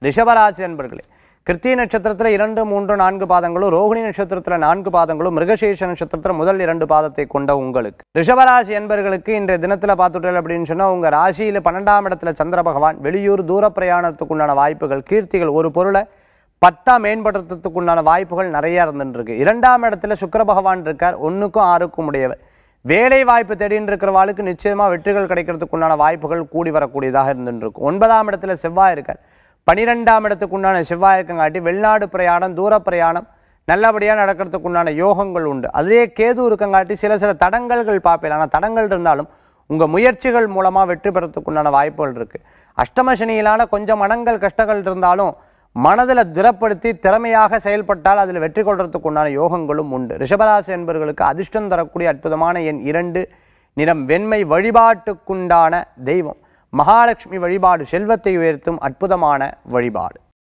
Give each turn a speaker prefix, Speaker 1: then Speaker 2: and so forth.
Speaker 1: ரிஷபராசி அன்பர்களே கிருத்திய நட்சத்திரத்தில் இரண்டு மூன்று நான்கு பாதங்களும் ரோகிணி நட்சத்திரத்தில் நான்கு பாதங்களும் மிருகசீஷ நட்சத்திரத்தில் முதல் இரண்டு பாதத்தை கொண்ட உங்களுக்கு ரிஷபராசி அன்பர்களுக்கு இன்றைய தினத்தில் பார்த்துட்டல் அப்படின்னு சொன்னால் உங்கள் ராசியில் பன்னெண்டாம் இடத்துல சந்திர பகவான் வெளியூர் தூர பிரயாணத்துக்குண்டான வாய்ப்புகள் கீர்த்திகள் ஒரு பொருளை பத்தா மேம்படுத்துறதுக்குண்டான வாய்ப்புகள் நிறைய இருந்துட்டு இருக்கு இரண்டாம் இடத்துல சுக்கிர பகவான் இருக்கார் ஒன்றுக்கும் ஆறுக்கும் உடையவர் வேலை வாய்ப்பு தேடின்னு இருக்கிறவாளுக்கு நிச்சயமா வெற்றிகள் கிடைக்கிறதுக்குண்டான வாய்ப்புகள் கூடி வரக்கூடியதாக இருந்துட்டு இருக்கும் ஒன்பதாம் இடத்துல செவ்வாய் இருக்கார் பனிரெண்டாம் இடத்துக்குண்டான செவ்வாய் இருக்கங்காட்டி வெளிநாடு பிரயாணம் தூர பிரயாணம் நல்லபடியாக நடக்கிறதுக்குண்டான யோகங்கள் உண்டு அதுலேயே கேது இருக்கங்காட்டி சில சில தடங்கல்கள் பார்ப்பேன் ஆனால் தடங்கள் இருந்தாலும் உங்கள் முயற்சிகள் மூலமாக வெற்றி பெறத்துக்குண்டான வாய்ப்புகள் இருக்குது அஷ்டம சனியிலான கொஞ்சம் மனங்கள் கஷ்டங்கள் இருந்தாலும் மனதில் திடப்படுத்தி திறமையாக செயல்பட்டால் அதில் வெற்றி கொள்றதுக்கு உண்டான யோகங்களும் உண்டு ரிஷபராசி என்பவர்களுக்கு அதிர்ஷ்டம் தரக்கூடிய அற்புதமான எண் இரண்டு நிறம் வெண்மை வழிபாட்டுக்குண்டான தெய்வம் மகாலட்சுமி வழிபாடு செல்வத்தை உயர்த்தும் அற்புதமான வழிபாடு